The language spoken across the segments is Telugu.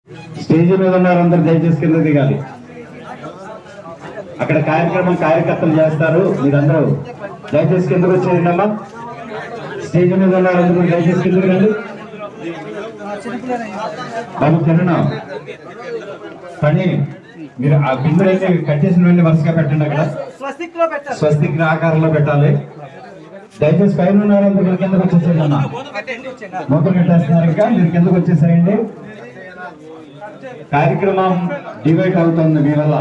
స్టేజ్ మీద ఉన్నారు అందరు దయచేసి కింద దిగాలి అక్కడ కార్యక్రమం కార్యకర్తలు చేస్తారు మీరందరూ దయచేసి కిందకు వచ్చేయండి అమ్మా స్టేజ్ మీద ఉన్నారు అందరూ దయచేసి కింద రండి బాబు తిన్న పని మీరు ఆ బిందులు అయితే కట్టేసినవన్నీ వరుసగా పెట్టండి అక్కడ స్వస్తిక్ లో పెట్టారు స్వస్తిక్ ఆకారంలో పెట్టాలి దయచేసి పైన ఉన్నారు అందరూ మీరు కిందకు వచ్చేసేయండి అమ్మా మూతలు కట్టేస్తున్నారు ఇంకా మీరు కిందకు వచ్చేసేయండి కార్యక్రమం డివైడ్ అవుతుంది మీ వల్ల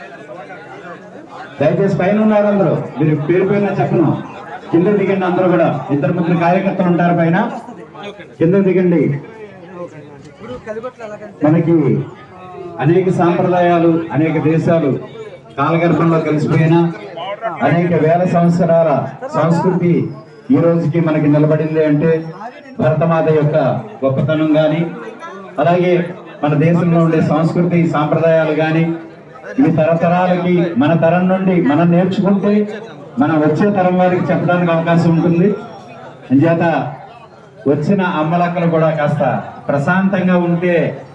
దయచేసి పైన ఉన్నారు అందరూ మీరు పేరు పైన చెప్పను కింద దిగండి అందరూ కూడా ఇద్దరు ముగ్గురు కార్యకర్తలు ఉంటారు పైన కింద దిగండి ఇప్పుడు కలిగొట్లు ఎలాగంటే మనకి అనేక సాంప్రదాయాలు అనేక దేశాలు కాలగర్భంలో కలిసిపోయిన అనేక వేల సంవత్సరాల సంస్కృతి ఈ రోజుకి మనకి నిలబడింది అంటే భరతమాత యొక్క గొప్పతనం గాని అలాగే మన దేశంలో ఉండే సంస్కృతి సాంప్రదాయాలు గాని ఇవి తరతరాలకి మన తరం నుండి మనం నేర్చుకుంటే మనం వచ్చే తరం వారికి చెప్పడానికి అవకాశం ఉంటుంది అంచేత వచ్చిన అమ్మలక్కలు కూడా కాస్త ప్రశాంతంగా ఉంటే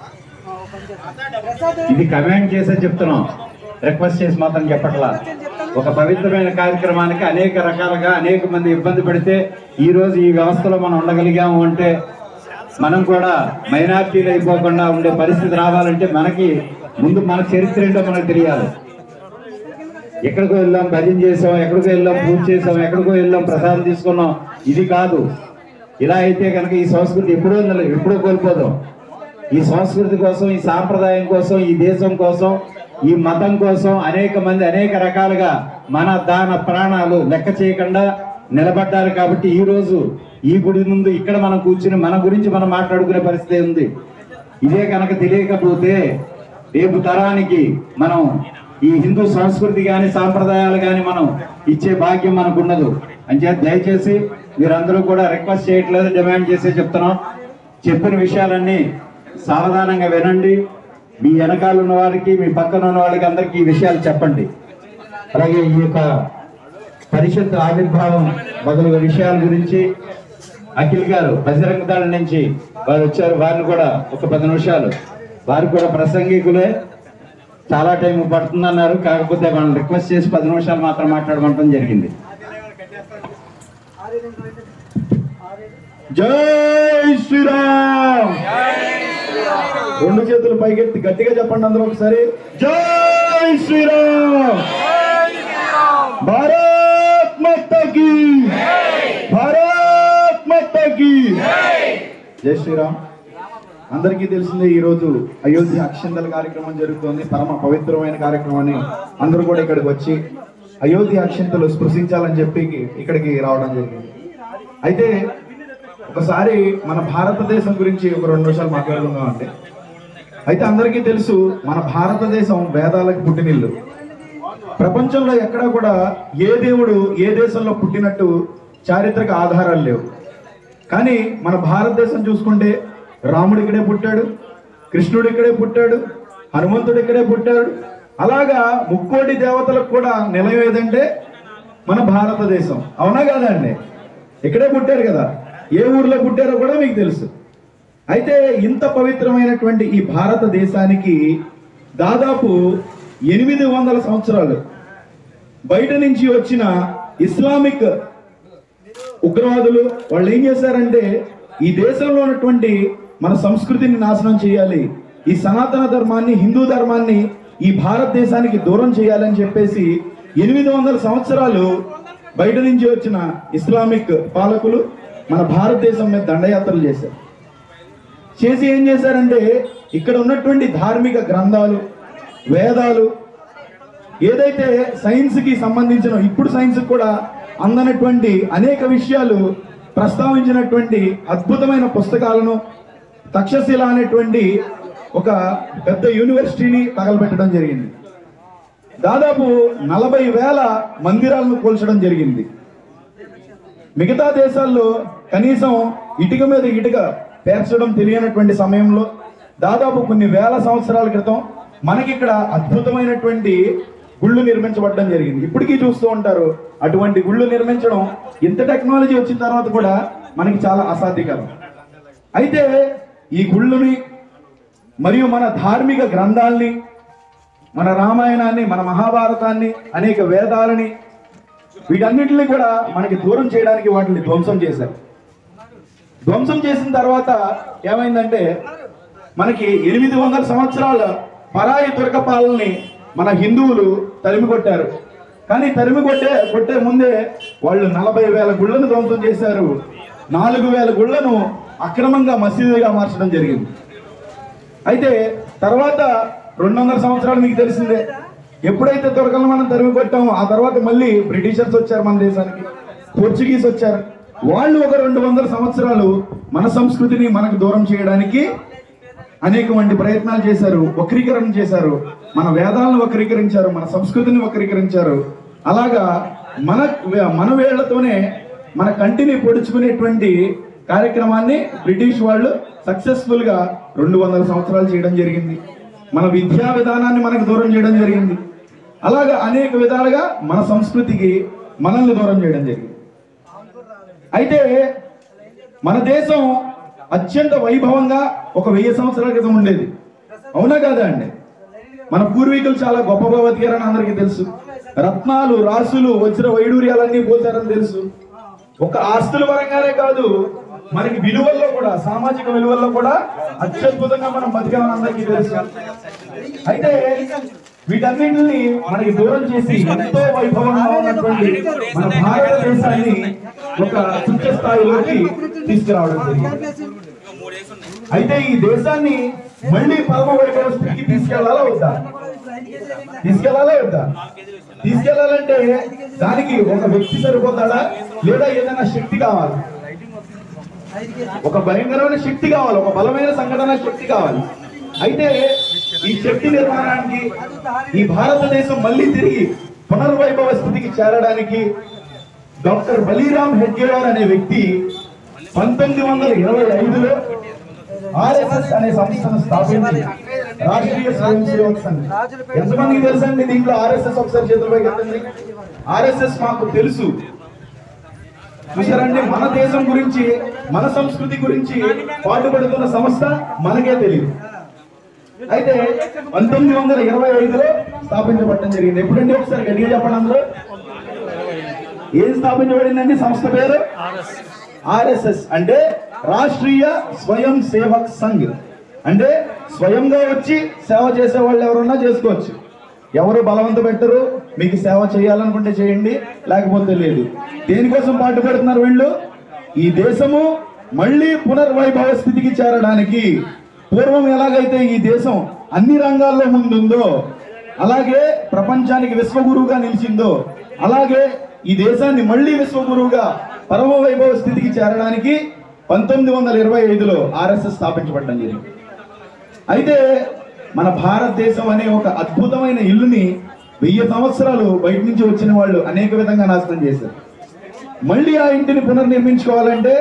ఇది కమెంట్ చేసే చెప్తున్నాం రిక్వెస్ట్ చేసి మాత్రం చెప్పట్లా ఒక పవిత్రమైన కార్యక్రమానికి అనేక రకాలుగా అనేక మంది ఇబ్బంది పడితే ఈ రోజు ఈ వ్యవస్థలో మనం ఉండగలిగాము అంటే మనం కూడా మైనార్టీలు అయిపోకుండా ఉండే పరిస్థితి రావాలంటే మనకి ముందు మన చరిత్ర ఏంటో మనకు తెలియాలి ఎక్కడికో వెళ్ళాం భజన చేసాం ఎక్కడికో వెళ్ళాం పూజ చేసాం ఎక్కడికో వెళ్ళాం ప్రసాదం తీసుకున్నాం ఇది కాదు ఇలా అయితే కనుక ఈ సంస్కృతి ఎప్పుడో నిల- ఎప్పుడో కోల్పోదాం ఈ సంస్కృతి కోసం ఈ సాంప్రదాయం కోసం ఈ దేశం కోసం ఈ మతం కోసం అనేక మంది అనేక రకాలుగా మన దాన ప్రాణాలు లెక్క చేయకుండా నిలబడ్డారు కాబట్టి ఈ రోజు ఈ గుడి ముందు ఇక్కడ మనం కూర్చుని మన గురించి మనం మాట్లాడుకునే పరిస్థితి ఉంది ఇదే కనుక తెలియకపోతే రేపు తరానికి మనం ఈ హిందూ సంస్కృతి కానీ సాంప్రదాయాలు కానీ మనం ఇచ్చే భాగ్యం మనకు ఉండదు అంచేత దయచేసి మీరందరూ కూడా రిక్వెస్ట్ చేయట్లేదు డిమాండ్ చేసే చెప్తున్నాం చెప్పిన విషయాలన్నీ సావధానంగా వినండి మీ వెనకాల ఉన్న వారికి మీ పక్కన ఉన్న వాళ్ళకి అందరికీ ఈ విషయాలు చెప్పండి అలాగే ఈ యొక్క పరిషత్ ఆవిర్భావం మొదలగు విషయాల గురించి అఖిల్ గారు బజరంగ దళం నుంచి వారు వచ్చారు వారిని కూడా ఒక పది నిమిషాలు వారు కూడా ప్రసంగికులే చాలా టైం పడుతుందన్నారు కాకపోతే వాళ్ళని రిక్వెస్ట్ చేసి పది నిమిషాలు మాత్రం మాట్లాడమంటం జరిగింది జై శ్రీరామ్ రెండు చేతులు పైకెత్తి గట్టిగా చెప్పండి అందరూ ఒకసారి జై శ్రీరామ్ భారత్ మాతాకి భారత్ మాతాకి జై శ్రీరామ్ అందరికీ తెలిసిందే ఈ రోజు అయోధ్య అక్షంతల కార్యక్రమం జరుగుతోంది పరమ పవిత్రమైన కార్యక్రమాన్ని అందరూ కూడా ఇక్కడికి వచ్చి అయోధ్య అక్షంతలు స్పృశించాలని చెప్పి ఇక్కడికి రావడం జరిగింది అయితే ఒకసారి మన భారతదేశం గురించి ఒక రెండు నిమిషాలు మాట్లాడుకుందాం అంటే అయితే అందరికీ తెలుసు మన భారతదేశం వేదాలకు పుట్టినిల్లు ప్రపంచంలో ఎక్కడా కూడా ఏ దేవుడు ఏ దేశంలో పుట్టినట్టు చారిత్రక ఆధారాలు లేవు కానీ మన భారతదేశం చూసుకుంటే రాముడు ఇక్కడే పుట్టాడు కృష్ణుడు ఇక్కడే పుట్టాడు హనుమంతుడు ఇక్కడే పుట్టాడు అలాగా ముక్కోటి దేవతలకు కూడా నిలయం ఏదంటే మన భారతదేశం అవునా కాదండి ఇక్కడే పుట్టారు కదా ఏ ఊర్లో పుట్టారో కూడా మీకు తెలుసు అయితే ఇంత పవిత్రమైనటువంటి ఈ భారతదేశానికి దాదాపు ఎనిమిది వందల సంవత్సరాలు బయట నుంచి వచ్చిన ఇస్లామిక్ ఉగ్రవాదులు వాళ్ళు ఏం చేశారంటే ఈ దేశంలో ఉన్నటువంటి మన సంస్కృతిని నాశనం చేయాలి ఈ సనాతన ధర్మాన్ని హిందూ ధర్మాన్ని ఈ భారతదేశానికి దూరం చేయాలని చెప్పేసి ఎనిమిది వందల సంవత్సరాలు బయట నుంచి వచ్చిన ఇస్లామిక్ పాలకులు మన భారతదేశం మీద దండయాత్రలు చేశారు చేసి ఏం చేశారంటే ఇక్కడ ఉన్నటువంటి ధార్మిక గ్రంథాలు వేదాలు ఏదైతే సైన్స్ కి సంబంధించిన ఇప్పుడు సైన్స్ కూడా అందనటువంటి అనేక విషయాలు ప్రస్తావించినటువంటి అద్భుతమైన పుస్తకాలను తక్షశిల అనేటువంటి ఒక పెద్ద యూనివర్సిటీని తగలబెట్టడం జరిగింది దాదాపు నలభై వేల మందిరాలను కూల్చడం జరిగింది మిగతా దేశాల్లో కనీసం ఇటుక మీద ఇటుక పేర్చడం తెలియనటువంటి సమయంలో దాదాపు కొన్ని వేల సంవత్సరాల క్రితం మనకి ఇక్కడ అద్భుతమైనటువంటి గుళ్ళు నిర్మించబడడం జరిగింది ఇప్పటికీ చూస్తూ ఉంటారు అటువంటి గుళ్ళు నిర్మించడం ఇంత టెక్నాలజీ వచ్చిన తర్వాత కూడా మనకి చాలా అసాధ్యకరం అయితే ఈ గుళ్ళుని మరియు మన ధార్మిక గ్రంథాల్ని మన రామాయణాన్ని మన మహాభారతాన్ని అనేక వేదాలని వీటన్నిటిని కూడా మనకి దూరం చేయడానికి వాటిని ధ్వంసం చేశారు ధ్వంసం చేసిన తర్వాత ఏమైందంటే మనకి ఎనిమిది వందల సంవత్సరాల పరాయి తురక పాలనని మన హిందువులు తరిమి కొట్టారు కానీ తరిమి కొట్టే కొట్టే ముందే వాళ్ళు నలభై వేల గుళ్ళను ధ్వంసం చేశారు నాలుగు వేల గుళ్ళను అక్రమంగా మసీదుగా మార్చడం జరిగింది అయితే తర్వాత రెండు వందల సంవత్సరాలు మీకు తెలిసిందే ఎప్పుడైతే తురకలను మనం తరిమి కొట్టామో ఆ తర్వాత మళ్ళీ బ్రిటిషర్స్ వచ్చారు మన దేశానికి పోర్చుగీస్ వచ్చారు వాళ్ళు ఒక రెండు వందల సంవత్సరాలు మన సంస్కృతిని మనకు దూరం చేయడానికి అనేకమంది ప్రయత్నాలు చేశారు వక్రీకరణ చేశారు మన వేదాలను వక్రీకరించారు మన సంస్కృతిని వక్రీకరించారు అలాగా మన మన వేళ్లతోనే మన కంటిని పొడుచుకునేటువంటి కార్యక్రమాన్ని బ్రిటిష్ వాళ్ళు సక్సెస్ఫుల్ గా రెండు వందల సంవత్సరాలు చేయడం జరిగింది మన విద్యా విధానాన్ని మనకు దూరం చేయడం జరిగింది అలాగా అనేక విధాలుగా మన సంస్కృతికి మనల్ని దూరం చేయడం జరిగింది అయితే మన దేశం అత్యంత వైభవంగా ఒక వెయ్యి సంవత్సరాల క్రితం ఉండేది అవునా కాదా అండి మన పూర్వీకులు చాలా గొప్పగా బతికారని అందరికీ తెలుసు రత్నాలు రాసులు వజ్ర వైడూర్యాలన్నీ పోతారని తెలుసు ఒక ఆస్తుల పరంగానే కాదు మనకి విలువల్లో కూడా సామాజిక విలువల్లో కూడా అత్యద్భుతంగా మనం బతికామని అందరికీ తెలుసు అయితే వీటన్నింటిని మనకి దూరం చేసి ఎంతో వైభవంగా ఉన్నటువంటి మన భారతదేశాన్ని ఒక ఉచ్చ స్థాయిలోకి తీసుకురావడం జరిగింది అయితే ఈ దేశాన్ని మళ్ళీ పరమ వైభవ స్థితికి తీసుకెళ్లాలా వద్దా తీసుకెళ్లాలా వద్దా తీసుకెళ్లాలంటే దానికి ఒక వ్యక్తి సరిపోతాడా లేదా ఏదైనా శక్తి కావాలి ఒక భయంకరమైన శక్తి కావాలి ఒక బలమైన సంఘటన శక్తి కావాలి అయితే ఈ శక్తి నిర్మాణానికి ఈ భారతదేశం మళ్ళీ తిరిగి పునర్వైభవ స్థితికి చేరడానికి డాక్టర్ బలీరామ్ హెడ్గేవార్ అనే వ్యక్తి పంతొమ్మిది వందల ఇరవై ఐదులో ఆర్ఎస్ఎస్ అనే సంస్థను స్థాపించి రాష్ట్రీయ స్వయం సేవక్ సంఘ్ ఎంతమందికి తెలుసండి దీంట్లో ఆర్ఎస్ఎస్ ఒకసారి చేతులపై ఎత్తండి ఆర్ఎస్ఎస్ మాకు తెలుసు చూసారండి మన దేశం గురించి మన సంస్కృతి గురించి పాటుపడుతున్న సంస్థ మనకే తెలియదు అయితే పంతొమ్మిది వందల ఇరవై ఐదులో స్థాపించబడటం జరిగింది ఎప్పుడండి ఒకసారి గట్టిగా చెప్పండి అందరూ ఏం స్థాపించబడిందండి సంస్థ పేరు ఆర్ఎస్ఎస్ అంటే రాష్ట్రీయ స్వయం సేవక్ సంఘ్ అంటే స్వయంగా వచ్చి సేవ చేసే వాళ్ళు ఎవరున్నా చేసుకోవచ్చు ఎవరు బలవంత పెట్టరు మీకు సేవ చేయాలనుకుంటే చేయండి లేకపోతే లేదు దేనికోసం పాటుపడుతున్నారు వీళ్ళు ఈ దేశము మళ్ళీ పునర్వైభవ స్థితికి చేరడానికి పూర్వం ఎలాగైతే ఈ దేశం అన్ని రంగాల్లో ముందుందో అలాగే ప్రపంచానికి విశ్వగురువుగా నిలిచిందో అలాగే ఈ దేశాన్ని మళ్ళీ విశ్వగురువుగా పరమ వైభవ స్థితికి చేరడానికి పంతొమ్మిది వందల ఇరవై ఐదులో ఆర్ఎస్ఎస్ స్థాపించబడడం జరిగింది అయితే మన భారతదేశం అనే ఒక అద్భుతమైన ఇల్లుని వెయ్యి సంవత్సరాలు బయట నుంచి వచ్చిన వాళ్ళు అనేక విధంగా నాశనం చేశారు మళ్ళీ ఆ ఇంటిని పునర్నిర్మించుకోవాలంటే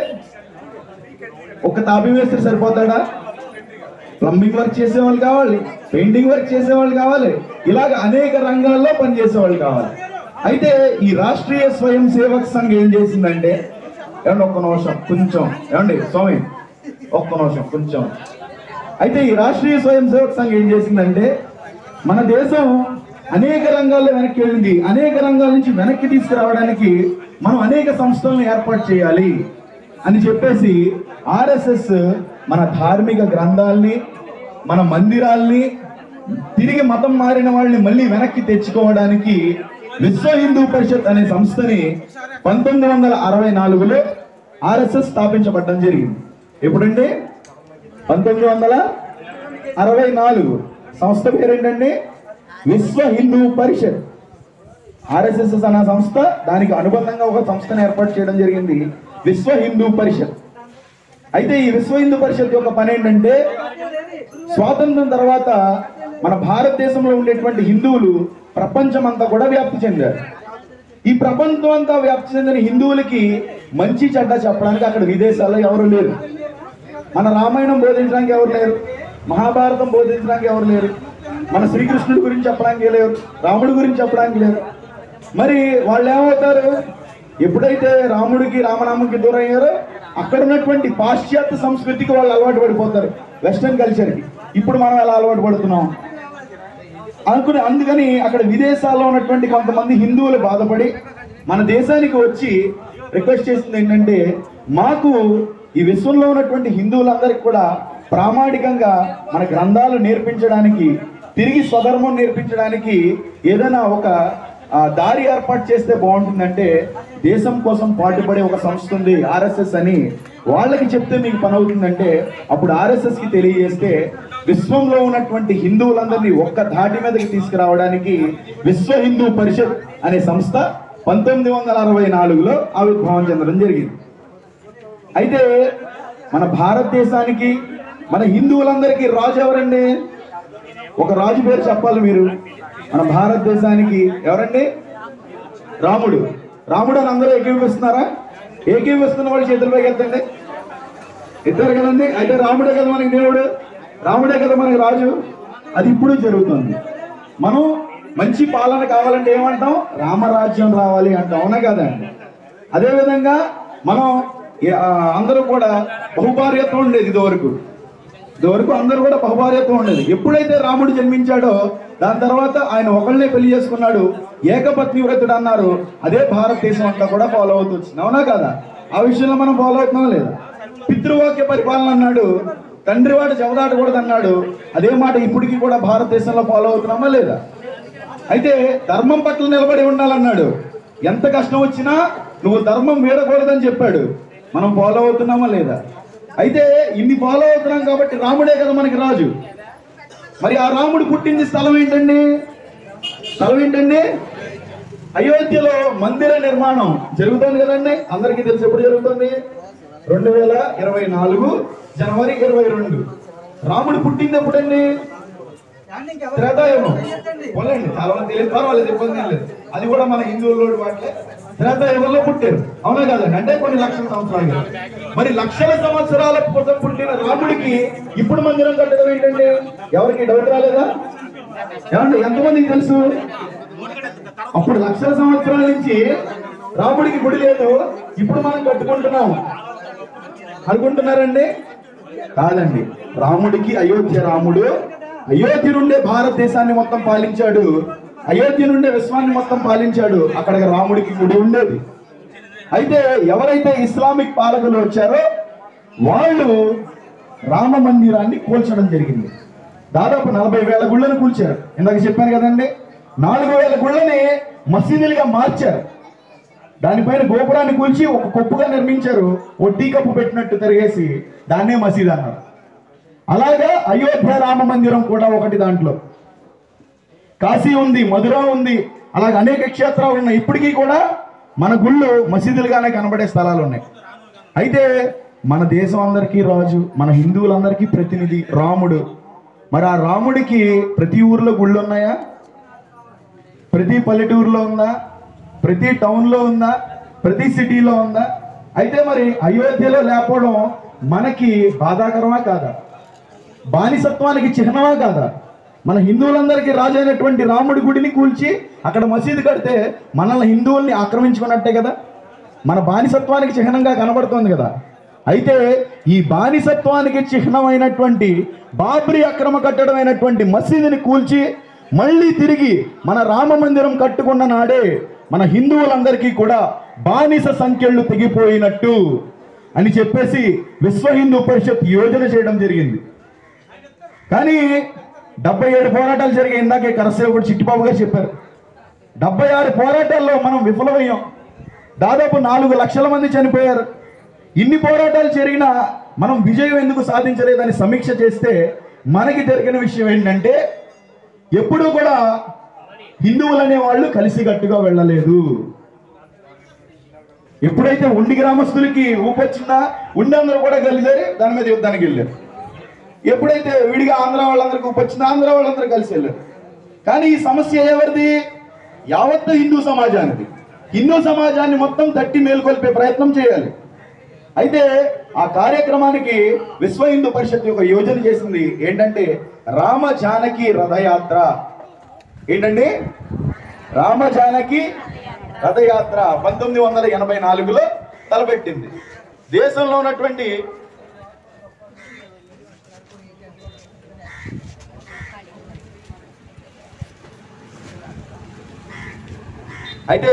ఒక తాపి వేస్తే సరిపోతాడా ప్లంబింగ్ వర్క్ చేసే వాళ్ళు కావాలి పెయింటింగ్ వర్క్ చేసే వాళ్ళు కావాలి ఇలాగ అనేక రంగాల్లో పనిచేసే వాళ్ళు కావాలి అయితే ఈ రాష్ట్రీయ స్వయం సేవక్ సంఘ్ ఏం చేసిందంటే ఏమండి ఒక్క నిమిషం కొంచెం ఏమండి స్వామి ఒక్క నిమిషం కొంచెం అయితే ఈ రాష్ట్రీయ స్వయం సేవక్ సంఘ్ ఏం చేసిందంటే మన దేశం అనేక రంగాల్లో వెనక్కి వెళ్ళింది అనేక రంగాల నుంచి వెనక్కి తీసుకురావడానికి మనం అనేక సంస్థలను ఏర్పాటు చేయాలి అని చెప్పేసి ఆర్ఎస్ఎస్ మన ధార్మిక గ్రంథాల్ని మన మందిరాల్ని తిరిగి మతం మారిన వాళ్ళని మళ్ళీ వెనక్కి తెచ్చుకోవడానికి విశ్వ హిందూ పరిషత్ అనే సంస్థని పంతొమ్మిది వందల అరవై నాలుగులో ఆర్ఎస్ఎస్ స్థాపించబడడం జరిగింది ఎప్పుడండి పంతొమ్మిది వందల అరవై నాలుగు సంస్థ పేరేంటండి విశ్వ హిందూ పరిషత్ ఆర్ఎస్ఎస్ అనే సంస్థ దానికి అనుబంధంగా ఒక సంస్థను ఏర్పాటు చేయడం జరిగింది విశ్వ హిందూ పరిషత్ అయితే ఈ విశ్వ హిందూ పరిషత్ యొక్క పని ఏంటంటే స్వాతంత్రం తర్వాత మన భారతదేశంలో ఉండేటువంటి హిందువులు ప్రపంచం అంతా కూడా వ్యాప్తి చెందారు ఈ ప్రపంచం అంతా వ్యాప్తి చెందిన హిందువులకి మంచి చెడ్డ చెప్పడానికి అక్కడ విదేశాల్లో ఎవరు లేరు మన రామాయణం బోధించడానికి ఎవరు లేరు మహాభారతం బోధించడానికి ఎవరు లేరు మన శ్రీకృష్ణుడి గురించి చెప్పడానికి లేరు రాముడి గురించి చెప్పడానికి లేరు మరి వాళ్ళు ఏమవుతారు ఎప్పుడైతే రాముడికి రామనామంకి దూరం అయ్యారో అక్కడ ఉన్నటువంటి పాశ్చాత్య సంస్కృతికి వాళ్ళు అలవాటు పడిపోతారు వెస్టర్న్ కల్చర్కి ఇప్పుడు మనం ఎలా అలవాటు పడుతున్నాం అనుకుని అందుకని అక్కడ విదేశాల్లో ఉన్నటువంటి కొంతమంది హిందువులు బాధపడి మన దేశానికి వచ్చి రిక్వెస్ట్ చేసింది ఏంటంటే మాకు ఈ విశ్వంలో ఉన్నటువంటి హిందువులందరికీ కూడా ప్రామాణికంగా మన గ్రంథాలు నేర్పించడానికి తిరిగి స్వధర్మం నేర్పించడానికి ఏదైనా ఒక ఆ, దారి ఏర్పాటు చేస్తే బాగుంటుందంటే దేశం కోసం పాటుపడే ఒక సంస్థ ఉంది ఆర్ఎస్ఎస్ అని వాళ్ళకి చెప్తే మీకు పని అవుతుందంటే అప్పుడు ఆర్ఎస్ఎస్ కి తెలియజేస్తే విశ్వంలో ఉన్నటువంటి హిందువులందరినీ ఒక్క ధాటి మీదకి తీసుకురావడానికి విశ్వ హిందూ పరిషత్ అనే సంస్థ పంతొమ్మిది వందల అరవై నాలుగులో ఆవిర్భావం చెందడం జరిగింది అయితే మన భారతదేశానికి మన హిందువులందరికీ రాజు ఎవరండి ఒక రాజు పేరు చెప్పాలి మీరు మన భారతదేశానికి ఎవరండి రాముడు రాముడు అని అందరూ ఏకీభవిస్తున్నారా ఏకీభవిస్తున్న వాళ్ళు చేతుల పైకి ఎత్తండి ఇద్దరు కదండి అయితే రాముడే కదా మనకి దేవుడు రాముడే కదా మనకి రాజు అది ఇప్పుడు జరుగుతుంది మనం మంచి పాలన కావాలంటే ఏమంటాం రామరాజ్యం రావాలి అంటాం అవునా కదండి అదేవిధంగా మనం ఏ- ఆ, అందరూ కూడా బహుభార్యత్వం ఉండేది ఇదివరకు ఇదివరకు అందరూ కూడా బహుభార్యత్వం ఉండేది ఎప్పుడైతే రాముడు జన్మించాడో దాని తర్వాత ఆయన ఒకళ్ళనే పెళ్లి చేసుకున్నాడు ఏకపత్ని వ్రతుడు అన్నారు అదే భారతదేశం అంతా కూడా ఫాలో అవుతూ వచ్చింది అవునా కదా ఆ విషయంలో మనం ఫాలో అవుతున్నాం లేదా పితృవాక్య పరిపాలన అన్నాడు తండ్రి వాడు చెవదాటకూడదు అన్నాడు అదే మాట ఇప్పటికీ కూడా భారతదేశంలో ఫాలో అవుతున్నామా లేదా అయితే ధర్మం పట్ల నిలబడి ఉండాలన్నాడు ఎంత కష్టం వచ్చినా నువ్వు ధర్మం వీడకూడదని చెప్పాడు మనం ఫాలో అవుతున్నామా లేదా అయితే ఇన్ని ఫాలో అవుతున్నాం కాబట్టి రాముడే కదా మనకి రాజు మరి ఆ రాముడు పుట్టింది స్థలం ఏంటండి స్థలం ఏంటండి అయోధ్యలో మందిర నిర్మాణం జరుగుతుంది కదండి అందరికీ తెలుసు ఎప్పుడు జరుగుతుంది రెండు వేల ఇరవై నాలుగు జనవరి ఇరవై రెండు రాముడు పుట్టింది ఎప్పుడండి దాన్ని ఇంకెవరు త్రేతాయుగం చెయ్యొద్దండి. పోలేండి చాలా మంది తెలియదు పర్వాలేదు ఇబ్బంది ఏం లేదు అది కూడా మన హిందువుల్లో వాటిలే త్రేతాయుగంలో పుట్టారు అవునా కదండి అంటే కొన్ని లక్షల సంవత్సరాలు మరి లక్షల సంవత్సరాల కోసం పుట్టిన రాముడికి ఇప్పుడు మందిరం కట్టడం ఏంటండి ఎవరికి డౌట్ రాలేదా ఏమండి ఎంతమందికి తెలుసు అప్పుడు లక్షల సంవత్సరాల నుంచి రాముడికి గుడి లేదు ఇప్పుడు మనం కట్టుకుంటున్నాం అనుకుంటున్నారండి కాదండి రాముడికి అయోధ్య రాముడు అయోధ్య నుండే భారతదేశాన్ని మొత్తం పాలించాడు అయోధ్య నుండే విశ్వాన్ని మొత్తం పాలించాడు అక్కడ రాముడికి గుడి ఉండేది అయితే ఎవరైతే ఇస్లామిక్ పాలకులు వచ్చారో వాళ్ళు రామ మందిరాన్ని కూల్చడం జరిగింది దాదాపు నలభై వేల గుళ్ళను కూల్చారు ఇందాక చెప్పాను కదండి నాలుగు వేల గుళ్ళని మసీదులుగా మార్చారు దానిపైన గోపురాన్ని కూల్చి ఒక కొప్పుగా నిర్మించారు ఓ టీ కప్పు పెట్టినట్టు తిరిగేసి దాన్నే మసీద్ అన్నారు అలాగా అయోధ్య రామ మందిరం కూడా ఒకటి దాంట్లో కాశీ ఉంది మధుర ఉంది అలాగే అనేక క్షేత్రాలు ఉన్నాయి ఇప్పటికీ కూడా మన గుళ్ళు మసీదులుగానే కనబడే స్థలాలు ఉన్నాయి అయితే మన దేశం అందరికీ రాజు మన హిందువులందరికీ ప్రతినిధి రాముడు మరి ఆ రాముడికి ప్రతి ఊర్లో గుళ్ళు ఉన్నాయా ప్రతి పల్లెటూరులో ఉందా ప్రతి టౌన్లో ఉందా ప్రతి సిటీలో ఉందా అయితే మరి అయోధ్యలో లేకపోవడం మనకి బాధాకరమా కాదా బానిసత్వానికి చిహ్నమా కాదా మన హిందువులందరికీ రాజు అయినటువంటి రాముడి గుడిని కూల్చి అక్కడ మసీదు కడితే మనల్ని హిందువుల్ని ఆక్రమించుకున్నట్టే కదా మన బానిసత్వానికి చిహ్నంగా కనబడుతోంది కదా అయితే ఈ బానిసత్వానికి చిహ్నమైనటువంటి బాబ్రీ అక్రమ కట్టడమైనటువంటి మసీదుని కూల్చి మళ్ళీ తిరిగి మన రామ మందిరం కట్టుకున్న నాడే మన హిందువులందరికీ కూడా బానిస సంఖ్యలు తెగిపోయినట్టు అని చెప్పేసి విశ్వ హిందూ పరిషత్ యోజన చేయడం జరిగింది కానీ డెబ్బై ఏడు పోరాటాలు జరిగాయి ఇందాకే కరసేవుడు చిట్టిబాబు గారు చెప్పారు డెబ్బై ఆరు పోరాటాల్లో మనం విఫలమయ్యాం దాదాపు నాలుగు లక్షల మంది చనిపోయారు ఇన్ని పోరాటాలు జరిగినా మనం విజయం ఎందుకు సాధించలేదని సమీక్ష చేస్తే మనకి జరిగిన విషయం ఏంటంటే ఎప్పుడూ కూడా హిందువులు అనే వాళ్ళు కలిసికట్టుగా వెళ్ళలేదు ఎప్పుడైతే ఉండి గ్రామస్తులకి ఊపొచ్చిందా ఉండి అందరూ కూడా కలిసారు దాని మీద యుద్ధానికి వెళ్ళారు ఎప్పుడైతే విడిగా ఆంధ్ర వాళ్ళందరికీ ఊపొచ్చిందో ఆంధ్ర వాళ్ళందరూ కలిసి వెళ్ళారు కానీ ఈ సమస్య ఎవరిది యావత్ హిందూ సమాజానికి హిందూ సమాజాన్ని మొత్తం తట్టి మేల్కొల్పే ప్రయత్నం చేయాలి అయితే ఆ కార్యక్రమానికి విశ్వ హిందూ పరిషత్ ఒక యోజన చేసింది ఏంటంటే రామ జానకి రథయాత్ర ఏంటండి రామ జానకి రథయాత్ర పంతొమ్మిది వందల ఎనభై నాలుగులో తలపెట్టింది దేశంలో ఉన్నటువంటి అయితే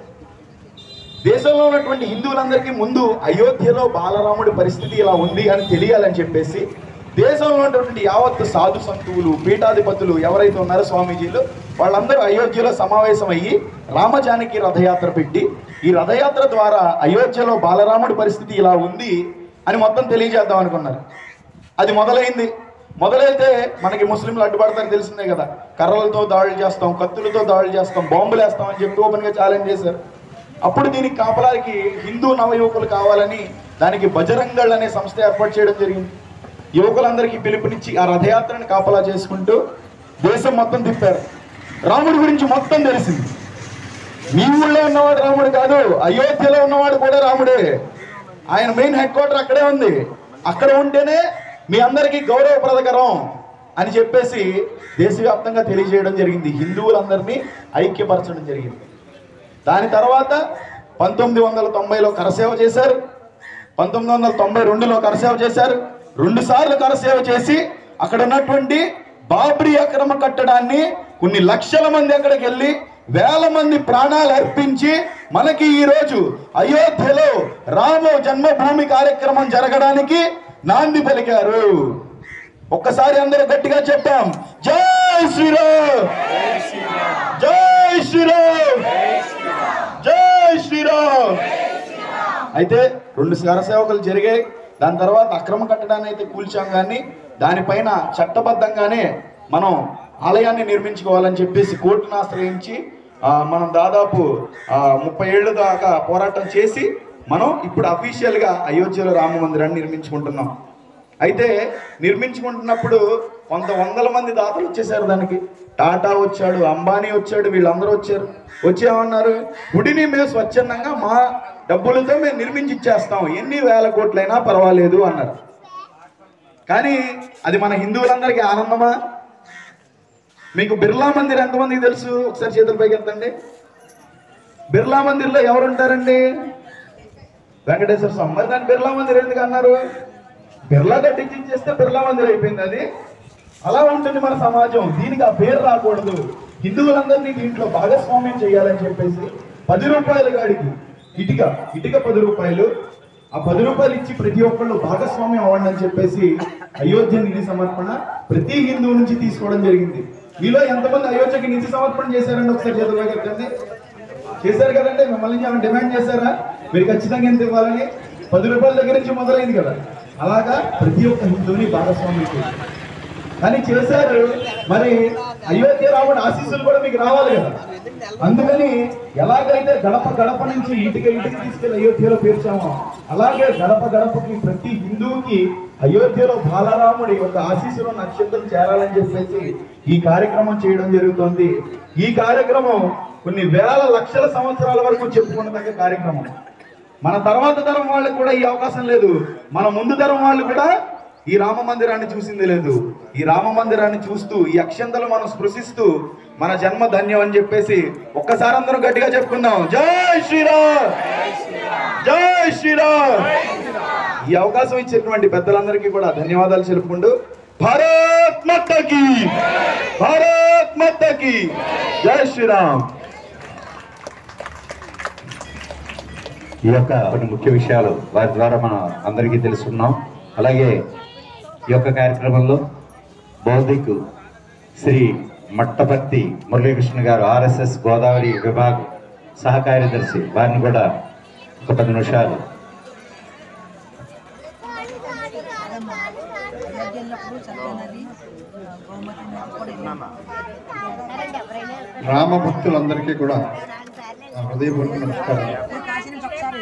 దేశంలో ఉన్నటువంటి హిందువులందరికీ ముందు అయోధ్యలో బాలరాముడి పరిస్థితి ఇలా ఉంది అని తెలియాలని చెప్పేసి దేశంలో ఉన్నటువంటి యావత్ సాధు సంతువులు పీఠాధిపతులు ఎవరైతే ఉన్నారో స్వామీజీలు వాళ్ళందరూ అయోధ్యలో సమావేశమయ్యి రామజానకి రథయాత్ర పెట్టి ఈ రథయాత్ర ద్వారా అయోధ్యలో బాలరాముడి పరిస్థితి ఇలా ఉంది అని మొత్తం తెలియజేద్దాం అనుకున్నారు అది మొదలైంది మొదలైతే మనకి ముస్లింలు అడ్డుపడతారు తెలిసిందే కదా కర్రలతో దాడులు చేస్తాం కత్తులతో దాడులు చేస్తాం బాంబులు వేస్తాం అని చెప్పి ఓపెన్గా ఛాలెంజ్ చేశారు అప్పుడు దీనికి కాపలానికి హిందూ నవయువకులు కావాలని దానికి బజరంగళ్ అనే సంస్థ ఏర్పాటు చేయడం జరిగింది యువకులందరికీ పిలుపునిచ్చి ఆ రథయాత్రని కాపలా చేసుకుంటూ దేశం మొత్తం తిప్పారు రాముడి గురించి మొత్తం తెలిసింది మీ ఊళ్ళో ఉన్నవాడు రాముడు కాదు అయోధ్యలో ఉన్నవాడు కూడా రాముడే ఆయన మెయిన్ హెడ్ క్వార్టర్ అక్కడే ఉంది అక్కడ ఉంటేనే మీ అందరికీ గౌరవప్రదకరం అని చెప్పేసి దేశవ్యాప్తంగా తెలియజేయడం జరిగింది హిందువులందరినీ ఐక్యపరచడం జరిగింది దాని తర్వాత పంతొమ్మిది వందల తొంభైలో కరసేవ చేశారు పంతొమ్మిది వందల తొంభై రెండులో కరసేవ చేశారు రెండు సార్లు కరసేవ చేసి అక్కడ ఉన్నటువంటి బాబ్రీ అక్రమ కట్టడాన్ని కొన్ని లక్షల మంది అక్కడికి వెళ్ళి వేల మంది ప్రాణాలు అర్పించి మనకి ఈ రోజు అయోధ్యలో రామ జన్మభూమి కార్యక్రమం జరగడానికి నాంది పలికారు ఒక్కసారి అందరూ గట్టిగా చెప్పాం జై శ్రీరామ్ జై శ్రీరామ్ జై శ్రీరామ్ అయితే రెండు సేవకులు జరిగాయి దాని తర్వాత అక్రమ కట్టడాన్ని అయితే కూల్చాం కానీ దానిపైన చట్టబద్ధంగానే మనం ఆలయాన్ని నిర్మించుకోవాలని చెప్పేసి కోర్టును ఆశ్రయించి ఆ, మనం దాదాపు ఆ, ముప్పై ఏళ్ళ దాకా పోరాటం చేసి మనం ఇప్పుడు అఫీషియల్గా అయోధ్యలో రామ మందిరాన్ని నిర్మించుకుంటున్నాం అయితే నిర్మించుకుంటున్నప్పుడు కొంత వందల మంది దాతలు వచ్చేసారు దానికి టాటా వచ్చాడు అంబానీ వచ్చాడు వీళ్ళందరూ వచ్చారు వచ్చి ఏమన్నారు గుడిని మేము స్వచ్ఛందంగా మా డబ్బులతో మేము నిర్మించి ఇచ్చేస్తాం ఎన్ని వేల కోట్లైనా పర్వాలేదు అన్నారు కానీ అది మన హిందువులందరికీ ఆనందమా మీకు బిర్లా మందిర్ ఎంతమందికి తెలుసు ఒకసారి చేతుల పైకి ఎత్తండి బిర్లా మందిర్లో ఎవరు ఉంటారండి వెంకటేశ్వర స్వామి మరి దాన్ని బిర్లా మందిర్ ఎందుకు అన్నారు బిర్లా కట్టించి ఇచ్చేస్తే బిర్లా మందిర్ అయిపోయింది అది అలా ఉంటుంది మన సమాజం దీనికి ఆ పేరు రాకూడదు హిందువులందరినీ దీంట్లో భాగస్వామ్యం చేయాలని చెప్పేసి పది రూపాయల గాడికి ఇటుక ఇటుక పది రూపాయలు ఆ పది రూపాయలు ఇచ్చి ప్రతి ఒక్కళ్ళు భాగస్వామ్యం అవ్వండి అని చెప్పేసి అయోధ్య నిధి సమర్పణ ప్రతి హిందువు నుంచి తీసుకోవడం జరిగింది మీలో ఎంతమంది అయోధ్యకి నిధి సమర్పణ చేశారండి ఒకసారి చేతులు ఎత్తండి చేశారు కదండి మిమ్మల్ని నుంచి ఏమైనా డిమాండ్ చేశారా మీరు ఖచ్చితంగా ఎంత ఇవ్వాలని పది రూపాయల దగ్గర నుంచి మొదలైంది కదా అలాగా ప్రతి ఒక్క హిందువుని భాగస్వామ్యం చేశారు. కానీ చేశారు మరి అయోధ్య రాముడు ఆశీస్సులు కూడా మీకు రావాలి కదా అందుకని ఎలాగైతే గడప గడప నుంచి ఇటుక ఇటుక తీసుకెళ్లి అయోధ్యలో పేర్చామో అలాగే గడప గడపకి ప్రతి హిందువుకి అయోధ్యలో బాలరాముడి యొక్క ఆశీస్సులు నక్షత్రం చేరాలని చెప్పేసి ఈ కార్యక్రమం చేయడం జరుగుతుంది ఈ కార్యక్రమం కొన్ని వేల లక్షల సంవత్సరాల వరకు చెప్పుకున్న కార్యక్రమం మన తర్వాత తరం వాళ్ళకి కూడా ఈ అవకాశం లేదు మన ముందు తరం వాళ్ళు కూడా ఈ రామ మందిరాన్ని చూసింది లేదు ఈ రామ మందిరాన్ని చూస్తూ ఈ అక్షంతలు మనం స్పృశిస్తూ మన జన్మ ధన్యం అని చెప్పేసి ఒక్కసారి అందరూ గట్టిగా చెప్పుకుందాం జై శ్రీరామ్ జై శ్రీరామ్ ఈ అవకాశం ఇచ్చినటువంటి పెద్దలందరికీ కూడా ధన్యవాదాలు తెలుపుకుంటూ భారత్ మాతకి భారత్ మాతకి జై శ్రీరామ్ ఈ యొక్క కొన్ని ముఖ్య విషయాలు వారి ద్వారా మనం అందరికీ తెలుసుకున్నాం అలాగే ఈ యొక్క కార్యక్రమంలో బౌద్ధిక్ శ్రీ మట్టపర్తి మురళీకృష్ణ గారు ఆర్ఎస్ఎస్ గోదావరి విభాగ్ సహకార్యదర్శి వారిని కూడా ఒక పది నిమిషాలు అయోధ్యలో సత్యనది గోమతి నది కూడా వెళ్ళాము. రామ భక్తులందరికీ కూడా నా హృదయపూర్వక నమస్కారం ఇది కాశీ నుంచి ఒకసారి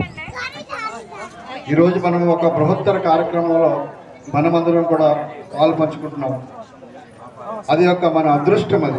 ఈరోజు మనం ఒక బృహత్తర కార్యక్రమంలో మనమందరం కూడా పాలు పంచుకుంటున్నాం అది యొక్క మన అదృష్టం అది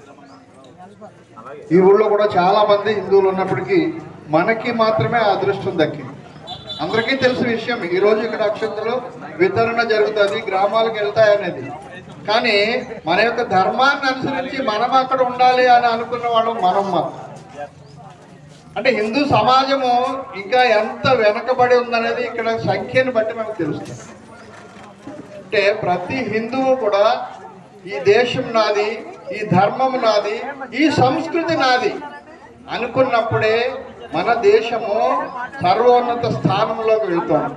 ఈ ఊళ్ళో కూడా చాలా మంది హిందువులు ఉన్నప్పటికీ మనకి మాత్రమే ఆ అదృష్టం దక్కింది అందరికీ తెలిసిన విషయం ఈ రోజు ఇక్కడ అక్షంతలు వితరణ జరుగుతుంది గ్రామాలకు వెళ్తాయనేది కానీ మన యొక్క ధర్మాన్ని అనుసరించి మనం అక్కడ ఉండాలి అని అనుకున్న వాళ్ళం మనం మాత్రం అంటే హిందూ సమాజము ఇంకా ఎంత వెనకబడి ఉందనేది ఇక్కడ సంఖ్యను బట్టి మనకు తెలుస్తుంది అంటే ప్రతి హిందువు కూడా ఈ దేశం నాది ఈ ధర్మం నాది ఈ సంస్కృతి నాది అనుకున్నప్పుడే మన దేశము సర్వోన్నత స్థానంలోకి వెళ్తోంది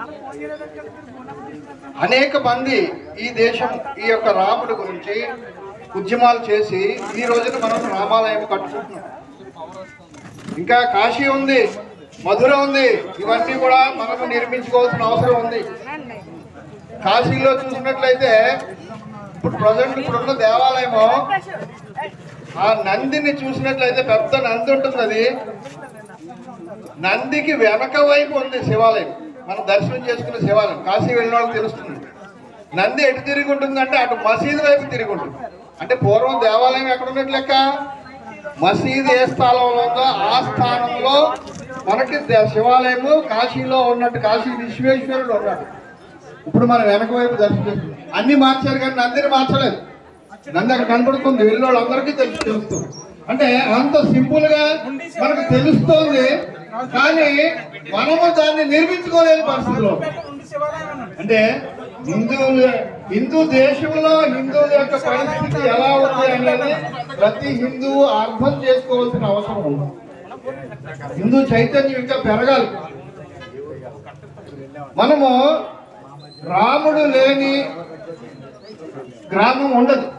అనేక మంది ఈ దేశం ఈ యొక్క రాముడి గురించి ఉద్యమాలు చేసి ఈ రోజున మనం రామాలయం కట్టుకుంటున్నాం ఇంకా కాశీ ఉంది మధుర ఉంది ఇవన్నీ కూడా మనము నిర్మించుకోవాల్సిన అవసరం ఉంది కాశీలో చూసినట్లయితే ఇప్పుడు ప్రజెంట్ ఇప్పుడున్న దేవాలయము ఆ నందిని చూసినట్లయితే పెద్ద నంది ఉంటుంది అది నందికి వెనక వైపు ఉంది శివాలయం మనం దర్శనం చేసుకునే శివాలయం కాశీ వెళ్ళిన వాళ్ళకి తెలుస్తుంది నంది ఎటు తిరిగి ఉంటుందంటే అటు మసీదు వైపు తిరిగి ఉంటుంది అంటే పూర్వం దేవాలయం ఎక్కడ ఉన్నట్లు లెక్క మసీదు ఏ స్థానంలో ఉందో ఆ స్థానంలో మనకి దే- శివాలయము కాశీలో ఉన్నట్టు కాశీ విశ్వేశ్వరుడు ఉన్నాడు ఇప్పుడు మనం వెనక వైపు దర్శనం చేసుకుంటాం అన్ని మార్చారు కానీ నందిని మార్చలేదు నంది అక్కడ కనపడుతుంది వెళ్ళిన అందరికీ తెలుసు తెలుస్తుంది అంటే అంత సింపుల్ గా మనకు తెలుస్తోంది కానీ మనము దాన్ని నిర్మించుకోలేని పరిస్థితిలో ఉన్నాం. అంటే హిందువులు హిందూ దేశంలో హిందువుల యొక్క పరిస్థితి ఎలా ఉంది అనేది ప్రతి హిందువు అర్థం చేసుకోవాల్సిన అవసరం ఉంది హిందూ చైతన్యం ఇంకా పెరగాలి మనము రాముడు లేని గ్రామం ఉండదు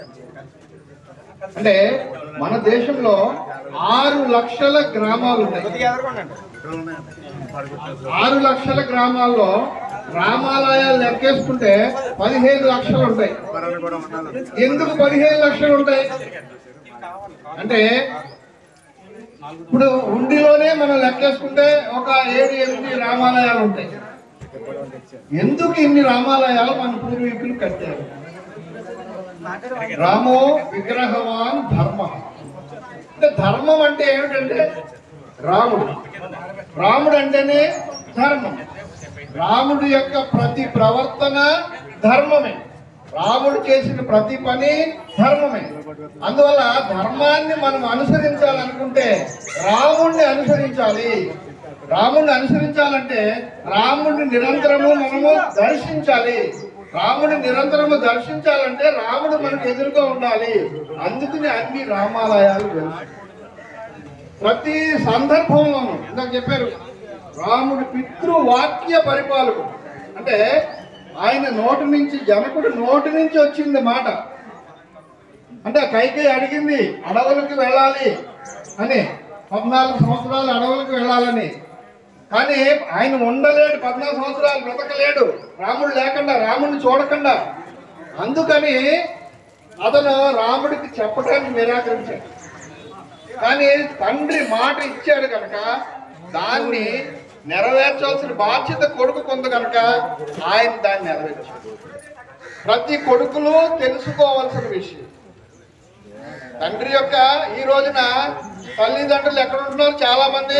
అంటే మన దేశంలో ఆరు లక్షల గ్రామాలు ఉన్నాయి ఆరు లక్షల గ్రామాల్లో రామాలయాలు లెక్కేసుకుంటే పదిహేను లక్షలు ఉంటాయి ఎందుకు పదిహేను లక్షలు ఉంటాయి అంటే ఇప్పుడు ఉండిలోనే మనం లెక్కేసుకుంటే ఒక ఏడు ఎనిమిది రామాలయాలు ఉంటాయి ఎందుకు ఇన్ని రామాలయాలు మన పూర్వీకులు కట్టారు రామో విగ్రహవాన్ ధర్మ అంటే ధర్మం అంటే ఏమిటంటే రాముడు రాముడు అంటేనే ధర్మం రాముడి యొక్క ప్రతి ప్రవర్తన ధర్మమే రాముడు చేసిన ప్రతి పని ధర్మమే అందువల్ల ధర్మాన్ని మనం అనుసరించాలనుకుంటే రాముడిని అనుసరించాలి రాముడిని అనుసరించాలంటే రాముడిని నిరంతరము మనము దర్శించాలి రాముడిని నిరంతరము దర్శించాలంటే రాముడు మనకు ఎదురుగా ఉండాలి అందుకని అన్ని రామాలయాలు వెళ్తాయి ప్రతి సందర్భంలోనూ ఇందాక చెప్పారు రాముడు పితృవాక్య పరిపాలకుడు అంటే ఆయన నోటి నుంచి జనకుడు నోటి నుంచి వచ్చింది మాట అంటే కైకి అడిగింది అడవులకు వెళ్ళాలి అని పద్నాలుగు సంవత్సరాలు అడవులకు వెళ్ళాలని కానీ ఆయన ఉండలేడు పద్నాలుగు సంవత్సరాలు బ్రతకలేడు రాముడు లేకుండా రాముడిని చూడకుండా అందుకని అతను రాముడికి చెప్పడానికి నిరాకరించాడు కానీ తండ్రి మాట ఇచ్చాడు కనుక దాన్ని నెరవేర్చాల్సిన బాధ్యత కొడుకు కొంది కనుక ఆయన దాన్ని నెరవేర్చాడు ప్రతి కొడుకులు తెలుసుకోవాల్సిన విషయం తండ్రి యొక్క ఈ రోజున తల్లిదండ్రులు ఎక్కడ ఉంటున్నారు చాలా మంది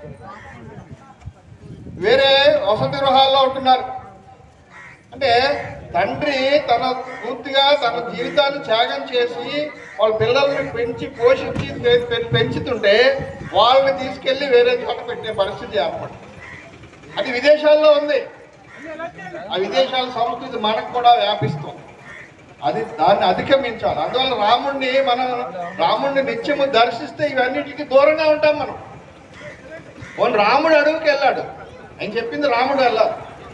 వేరే వసతి గృహాల్లో ఉంటున్నారు అంటే తండ్రి తన పూర్తిగా తన జీవితాన్ని త్యాగం చేసి వాళ్ళ పిల్లల్ని పెంచి పోషించి పె- పె- పెంచుతుంటే వాళ్ళని తీసుకెళ్లి వేరే చోట పెట్టే పరిస్థితి ఏర్పడింది అది విదేశాల్లో ఉంది ఆ విదేశాల సంస్కృతి మనకు కూడా వ్యాపిస్తుంది అది దాన్ని అధిగమించాలి అందువల్ల రాముడిని మనం రాముడిని నిత్యము దర్శిస్తే ఇవన్నిటికి దూరంగా ఉంటాం మనం ఓన్ రాముడు అడవికి వెళ్ళాడు ఆయన చెప్పింది రాముడు వెళ్ళాలి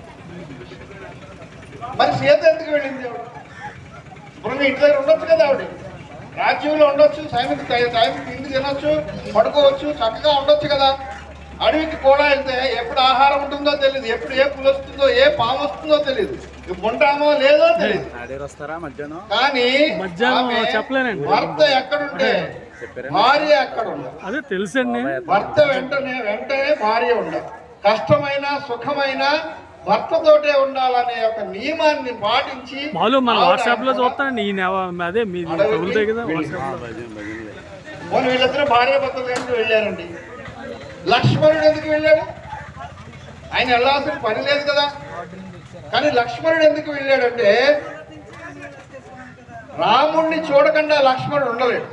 మరి సీత ఎందుకు వెళ్ళింది ఆవిడ ఇప్పుడు ఇంటి దగ్గర ఉండొచ్చు కదా ఆవిడ రాజ్యంలో ఉండొచ్చు టైంకి టైంకి తిండి తినొచ్చు పడుకోవచ్చు చక్కగా ఉండొచ్చు కదా అడవికి కూడా వెళ్తే ఎప్పుడు ఆహారం ఉంటుందో తెలియదు ఎప్పుడు ఏ పులు వస్తుందో ఏ పాము వస్తుందో తెలియదు ఇప్పుడు ఉంటామో లేదో తెలియదు వస్తారా మధ్యాహ్నం కానీ మధ్యాహ్నం ఆమె చెప్పలేనండి. భర్త ఎక్కడుంటే భార్య ఎక్కడ ఉండాలి అదే తెలుసండి భర్త వెంటనే వెంటనే భార్య ఉండాలి కష్టమైన సుఖమైన భర్తతోటే ఉండాలనే ఒక నియమాన్ని పాటించి మామూలు మన ఆవిడ వాట్సాప్ లో చూస్తానండి ఈ నెవ అదే మీ తగులుతాయి కదా వాట్సాప్ లో పోనీ వీళ్ళిద్దరూ భార్య భర్తలు ఎందుకు వెళ్ళారండి లక్ష్మణుడు ఎందుకు వెళ్ళాడు ఆయన వెళ్ళాల్సిన పని లేదు కదా కానీ లక్ష్మణుడు ఎందుకు వెళ్ళాడంటే రాముణ్ణి చూడకుండా లక్ష్మణుడు ఉండలేడు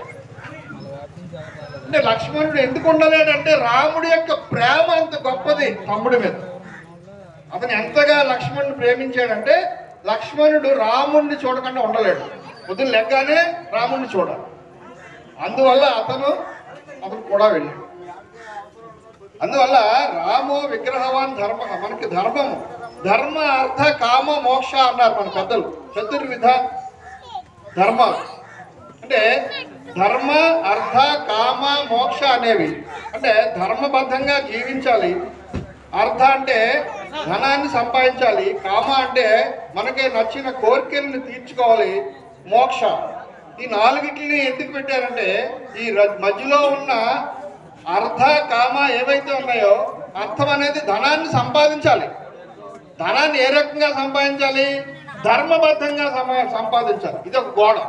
అంటే లక్ష్మణుడు ఎందుకు ఉండలేడంటే రాముడి యొక్క ప్రేమ అంత గొప్పది తమ్ముడి మీద అతను ఎంతగా లక్ష్మణుడు ప్రేమించాడంటే లక్ష్మణుడు రాముణ్ణి చూడకుండా ఉండలేడు పొద్దున్న లెగ్గానే రాముణ్ణి చూడాలి అందువల్ల అతను అతను కూడా వెళ్ళాడు అందువల్ల రామో విగ్రహవాన్ ధర్మ మనకి ధర్మము ధర్మ అర్థ కామ మోక్ష అన్నారు మన పెద్దలు చతుర్విధ ధర్మాలు అంటే ధర్మ అర్థ కామ మోక్ష అనేవి అంటే ధర్మబద్ధంగా జీవించాలి అర్థ అంటే ధనాన్ని సంపాదించాలి కామ అంటే మనకి నచ్చిన కోరికలను తీర్చుకోవాలి మోక్ష ఈ నాలుగిటిని ఎందుకు పెట్టారంటే ఈ ర- మధ్యలో ఉన్న అర్థ కామ ఏవైతే ఉన్నాయో అర్థం అనేది ధనాన్ని సంపాదించాలి ధనాన్ని ఏ రకంగా సంపాదించాలి ధర్మబద్ధంగా సమా- సంపాదించాలి ఇది ఒక గోడ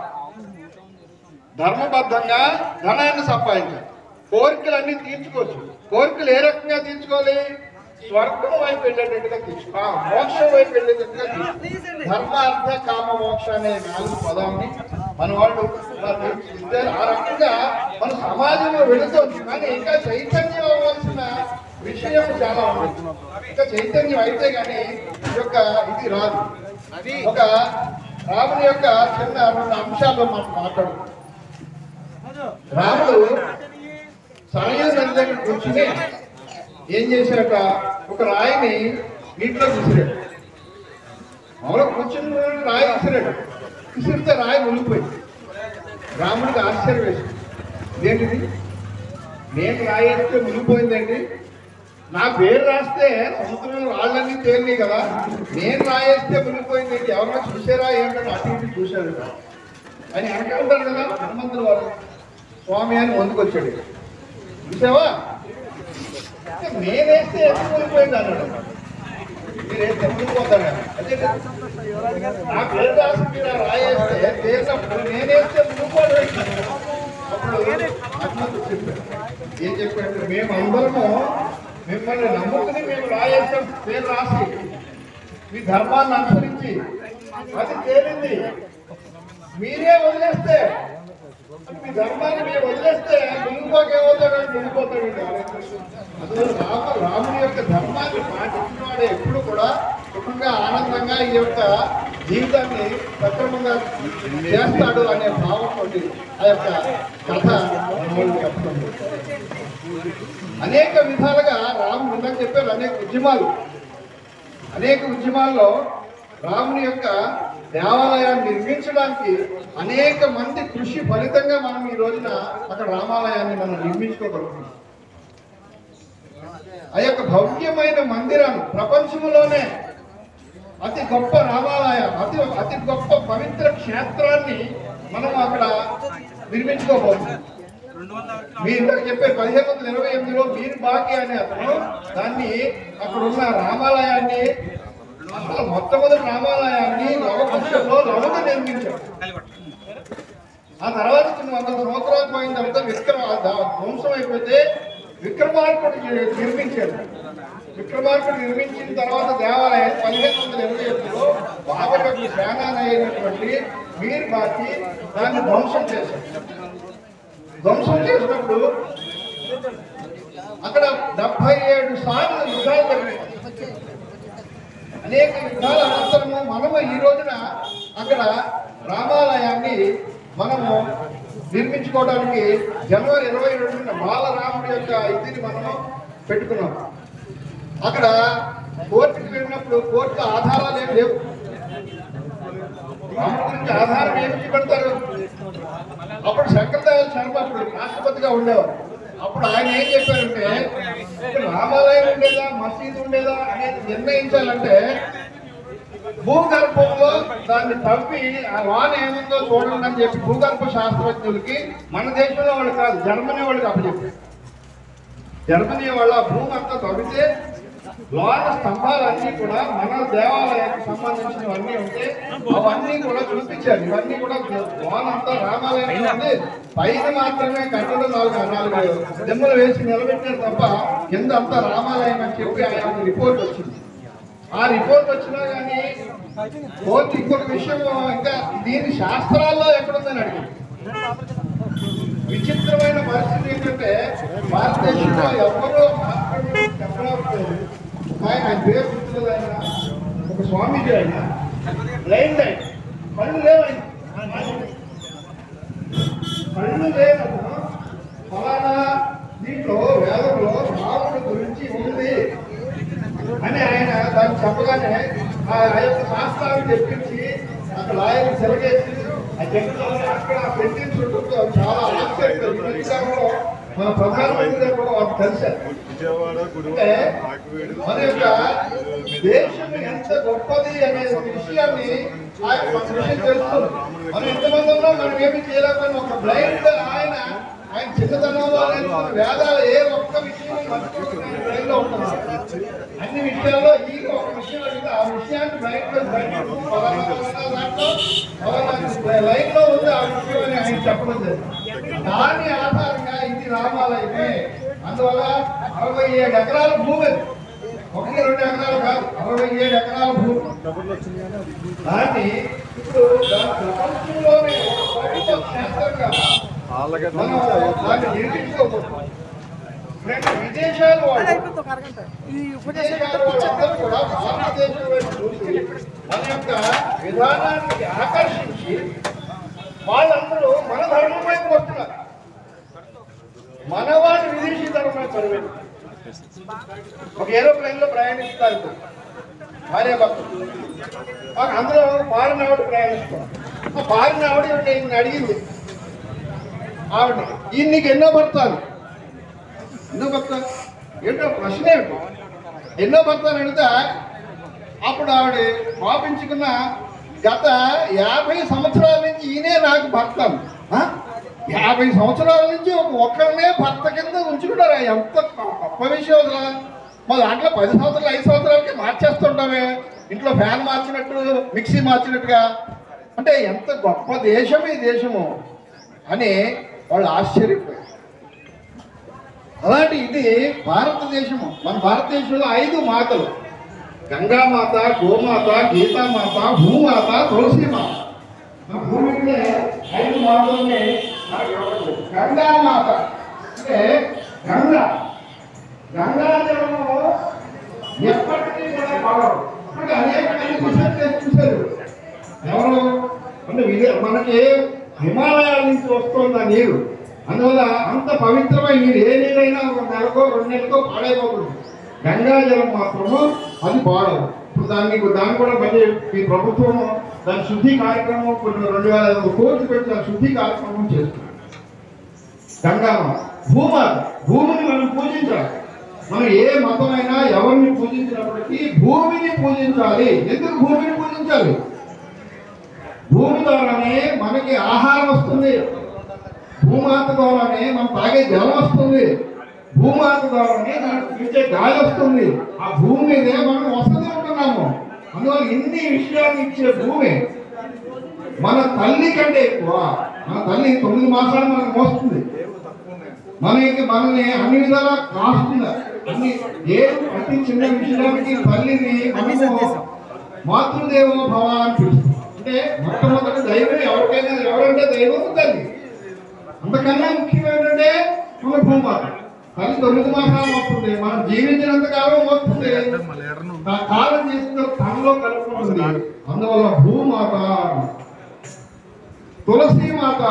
ధర్మబద్ధంగా ధనాన్ని సంపాదించాలి కోరికలన్నీ తీర్చుకోవచ్చు కోరికలు ఏ రకంగా తీర్చుకోవాలి స్వర్గం వైపు వెళ్ళేటట్టుగా తీర్చుకో ఆ, మోక్షం వైపు వెళ్ళేటట్టుగా తీర్చుకో ధర్మ అర్థ కామ మోక్ష అనే నాలుగు పదాన్ని మన వాళ్ళు ఇలా తీర్చిదిద్దారు. ఆ రకంగా మన సమాజంలో వెళుతోంది కానీ ఇంకా చైతన్యం అవ్వాల్సిన విషయం చాలా ఉంది ఇంకా చైతన్యం అయితే కానీ ఈ యొక్క ఇది రాదు ఒక రాముని యొక్క చిన్న రెండు అంశాలు మనం మాట్లాడుకుందాం రాముడు సరయూ నది దగ్గర కూర్చుని ఏం చేశాక ఒక రాయిని నీటిలో విసిరాడు మామూలుగా కూర్చుని రాయి విసిరాడు విసిరితే రాయి మునిగిపోయింది రాముడికి ఆశ్చర్యం వేసింది ఏంటిది నేను రాయి వేస్తే మునిగిపోయిందండి నా పేరు రాస్తే సముద్రంలో రాళ్ళన్నీ తేలినాయి కదా నేను రాయేస్తే మునిగిపోయింది ఎవరైనా చూసారా ఏంటని అటు ఇటు చూశాడు అని అంటూ ఉంటారు కదా హనుమంతులు వారు స్వామి అని ముందుకొచ్చాడు చూసావా అంటే నేనేస్తే ఎందుకు మునిగిపోయింది అన్నాడు మీరు వేస్తే మునిగిపోతాడు అదే నా పేరు రాసి మీరు ఆ రాయేస్తే తేలినప్పుడు నేనేస్తే మునిగిపోడు అప్పుడు హనుమంతుడు చెప్పాడు ఏం చెప్పాడు మేము అందరము మిమ్మల్ని నమ్ముకుని మేము రాయేస్తాం పేరు రాసి మీ ధర్మాన్ని అనుసరించి అది తేలింది మీరే వదిలేస్తే మీ ధర్మాన్ని మీరు వదిలేస్తే ముందుకోక ఏమవుతాడు ముందుకోతాడు అందువల్ల రామ రాముని యొక్క ధర్మాన్ని పాటించిన వాడు ఎప్పుడు కూడా సుఖంగా ఆనందంగా ఈ యొక్క జీవితాన్ని సక్రమంగా చేస్తాడు అనే భావంతో ఆ యొక్క కథ మనోళ్ళు చెప్తుంది అనేక విధాలుగా రాముడు ఇందాక చెప్పారు అనేక ఉద్యమాలు అనేక ఉద్యమాల్లో రాముని యొక్క దేవాలయాన్ని నిర్మించడానికి అనేక మంది కృషి ఫలితంగా మనం ఈ రోజున అక్కడ రామాలయాన్ని మనం నిర్మించుకోగలుగుతున్నాం ఆ యొక్క భవ్యమైన మందిరాన్ని ప్రపంచంలోనే అతి గొప్ప రామాలయం అతి అతి గొప్ప పవిత్ర క్షేత్రాన్ని మనం అక్కడ నిర్మించుకోబోతున్నాం మీ ఇందాక చెప్పే పదిహేను వందల ఇరవై ఎనిమిదిలో మీరు బాకీ అనే అతను దాన్ని అక్కడ ఉన్న రామాలయాన్ని అసలు మొట్టమొదటి రామాలయాన్ని లవకుశంలో లవక నిర్మించాడు ఆ తర్వాత కొన్ని వందల సంవత్సరాలు పోయిన తర్వాత విక్రమ దా- ధ్వంసం అయిపోతే విక్రమార్కుడు ని- నిర్మించాడు విక్రమార్కుడు నిర్మించిన తర్వాత దేవాలయం పదిహేను వందల ఇరవై ఎనిమిదిలో బాబర్ యొక్క సేనాని అయినటువంటి మీర్ బాకి దాన్ని ధ్వంసం చేశాడు ధ్వంసం చేసినప్పుడు అక్కడ డెబ్బై ఏడు సార్లు యుద్ధాలు జరిగాయి అనేక యుద్ధాల అనంతరము మనము ఈ రోజున అక్కడ రామాలయాన్ని మనము నిర్మించుకోవడానికి జనవరి ఇరవై రెండున బాలరాముడి యొక్క ఇదిని మనము పెట్టుకున్నాం అక్కడ కోర్టుకి వెళ్ళినప్పుడు కోర్టు ఆధారాలు ఏమి లేవు రాముడి గురించి ఆధారం ఏమి పెడతారు అప్పుడు శంకరదయాళ శర్మ అప్పుడు రాష్ట్రపతిగా ఉండేవారు అప్పుడు ఆయన ఏం చెప్పారంటే ఇక్కడ రామాలయం ఉండేదా మసీదు ఉండేదా అనేది నిర్ణయించాలంటే భూగర్భంలో దాన్ని తవ్వి ఆ వాన ఏముందో చూడండి అని చెప్పి భూగర్భ శాస్త్రజ్ఞులకి మన దేశంలో వాళ్ళు కాదు జర్మనీ వాళ్ళకి అప్పచెప్పారు జర్మనీ వాళ్ళ ఆ భూమి అంతా తవ్వితే లోన స్తంభాలన్నీ కూడా మన దేవాలయానికి సంబంధించినవన్నీ ఉంటే అవన్నీ కూడా చూపించారు ఇవన్నీ కూడా లోన అంతా రామాలయం ఉంది పైన మాత్రమే కట్టడం నాలుగు నాలుగు దిమ్మలు వేసి నిలబెట్టారు తప్ప కింద అంతా రామాలయం అని చెప్పి ఆయన రిపోర్ట్ వచ్చింది ఆ రిపోర్ట్ వచ్చినా కానీ కోర్టు ఇంకొక విషయం ఇంకా దీని శాస్త్రాల్లో ఎక్కడుందని అడిగింది విచిత్రమైన పరిస్థితి ఏంటంటే భారతదేశంలో ఎవరో మాట్లాడి చెప్పలేకపోయారు ఆయన ఆయన పేరు గుర్తులేదు ఆయన ఒక స్వామీజీ ఆయన బ్లైండ్ ఆయన కళ్ళు లేవు ఆయన కళ్ళు లేనప్పుడు ఫలానా చెప్పగానే ఆ ఆ యొక్క శాస్త్రాన్ని తెప్పించి అక్కడ లాయర్ని సెలగేసి ఆ జడ్జిలో అక్కడ సెంటెన్స్ ఉంటుంది అది చాలా ఆశ్చర్యం ఈ విషయంలో మన ప్రధానమంత్రి గారు కూడా వారికి తెలిసారు అంటే మన యొక్క దేశం ఎంత గొప్పది అనే విషయాన్ని ఆయన మన విషయం తెలుస్తుంది మనం ఎంతమంది ఉన్నాం మనం ఏమి చేయలేకపోయినా ఒక బ్లైండ్ ఆయన ఆయన చిన్నతనంలో నేర్చుకున్న వేదాలు ఏ ఒక్క విషయం మర్చిపోకుండా ఆయన brain లో ఉంటుంది అన్ని విషయాల్లో ఈ ఒక విషయం అడిగితే ఆ విషయాన్ని బ్లైండ్ లో బయట పలానా పలానా దాంట్లో పలానా లైన్ లో ఉంది ఆ విషయం అని ఆయన చెప్పడం జరిగింది దాని ఆధారంగా ఇది రామాలయమే అందువల్ల అరవై ఏడు ఎకరాల భూమి అది. ఒకటి రెండు ఎకరాలు కాదు అరవై ఏడు ఎకరాల భూమి దాన్ని ఇప్పుడు దాని ప్రపంచంలోనే ఒక గొప్ప క్షేత్రంగా మనం దాన్ని నిర్మించుకోబోతున్నాం రెండు విదేశాలు వాళ్ళు విదేశాల వాళ్ళందరూ కూడా భారతదేశం వైపు చూసి మన యొక్క విధానానికి ఆకర్షించి వాళ్ళందరూ మన ధర్మం వైపు వస్తున్నారు మన వాళ్ళు విదేశీ ధర్మం పరివేది ఒక ఏరోప్లేన్ లో ప్రయాణిస్తారు ఇప్పుడు. భార్య భర్తలు మాకు అందులో పారిన ఆవిడ ప్రయాణిస్తాం ఆ పారిన ఆవిడ ఈవిడ ఈయన్ని అడిగింది ఆవిడ ఈయన నీకు ఎన్నో భర్తాలు ఎన్నో భర్త ఏంటో ప్రశ్న ఏమిటి ఎన్నో భర్తలు అడిగితే అప్పుడు ఆవిడ పాపించుకున్న గత యాభై సంవత్సరాల నుంచి ఈయనే నాకు భర్త అంది. ఆ? యాభై సంవత్సరాల నుంచి ఒక ఒక్కరినే భర్త కింద ఉంచుకుంటారా ఎంత గొప్ప విషయం అసలు మా దాంట్లో పది సంవత్సరాలు ఐదు సంవత్సరాలకి మార్చేస్తుంటామే ఇంట్లో ఫ్యాన్ మార్చినట్టు మిక్సీ మార్చినట్టుగా అంటే ఎంత గొప్ప దేశం ఈ దేశము అని వాళ్ళు ఆశ్చర్యపోయారు అలాంటి ఇది భారతదేశము మన భారతదేశంలో ఐదు మాతలు గంగామాత గోమాత గీతామాత భూమాత తులసిమాత మన భూమి మీద ఐదు మాతల్ని మనకి ఇవ్వబడ్డాయి. గంగామాత అంటే గంగా గంగా జలము ఎప్పటికీ కూడా పడవు అంటే అనేక మంది రీసెర్చ్ చేసి చూశారు ఎవరు అంటే ఇదే మనకి హిమాలయాల నుంచి వస్తుంది ఆ నీరు అందువల్ల అంత పవిత్రమైన నీరు ఏ నీరైనా ఒక నెలకో రెండు నెలలకో పాడైపోతుంది గంగా జలం మాత్రము అది పాడవు ఇప్పుడు దాన్ని దాన్ని కూడా మళ్ళీ ఈ ప్రభుత్వం దాని శుద్ధి కార్యక్రమం కొన్ని రెండు వేల ఐదు వందల కోట్లు పెట్టి దాని శుద్ధి కార్యక్రమం చేస్తుంది గంగామ భూమాత భూమిని మనం పూజించాలి మనం ఏ మతమైనా ఎవరిని పూజించినప్పటికీ భూమిని పూజించాలి ఎందుకు భూమిని పూజించాలి భూమి ద్వారానే మనకి ఆహారం వస్తుంది భూమాత ద్వారానే మనం తాగే జలం వస్తుంది భూమాత ద్వారానే మనకు పీల్చే గాలి వస్తుంది ఆ భూమి మీదే మనం వసతి ఉంటున్నాము అందువల్ల ఇన్ని విషయాలు ఇచ్చే భూమి మన తల్లి కంటే ఎక్కువ మన తల్లి తొమ్మిది మాసాలు మనకు మోస్తుంది మనకి మనల్ని అన్ని విధాలా కాస్తుంది అన్ని ఏ ప్రతి చిన్న విషయానికి తల్లిని మనము మాతృదేవో భవ అని పిలుస్తాం అంటే మొట్టమొదటి దైవం ఎవరికైనా ఎవరంటే దైవం తల్లి అంతకన్నా ముఖ్యం ఏంటంటే మన భూమాత తల్లి తొమ్మిది మాసాలు వస్తుంది మనం జీవించినంత కాలం వస్తుంది ఆ కాలం చేసిన తనలో కలుపుకుంటుంది అందువల్ల భూమాత తులసి మాత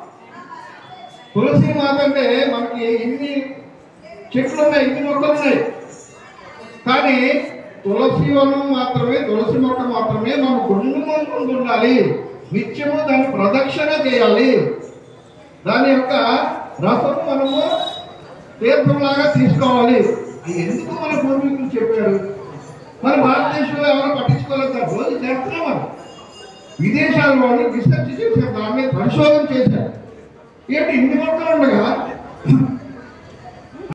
తులసి మాత అంటే మనకి ఇన్ని చెట్లు ఉన్నాయి ఇన్ని మొక్కలు ఉన్నాయి కానీ తులసి వనం మాత్రమే తులసి మొక్క మాత్రమే మనం గుండుకుంటూ ఉండాలి నిత్యము దాన్ని ప్రదక్షిణ చేయాలి దాని యొక్క రసం మనము తీర్థంలాగా తీసుకోవాలి అది ఎందుకు మన పూర్వీకులు చెప్పారు మన భారతదేశంలో ఎవరు పట్టించుకోలేదు సార్ రోజు చేస్తున్నాం మనం విదేశాల వాళ్ళు రీసెర్చ్ చేశారు దాని మీద పరిశోధన చేశారు ఏంటి ఇన్ని మొక్కలు ఉండగా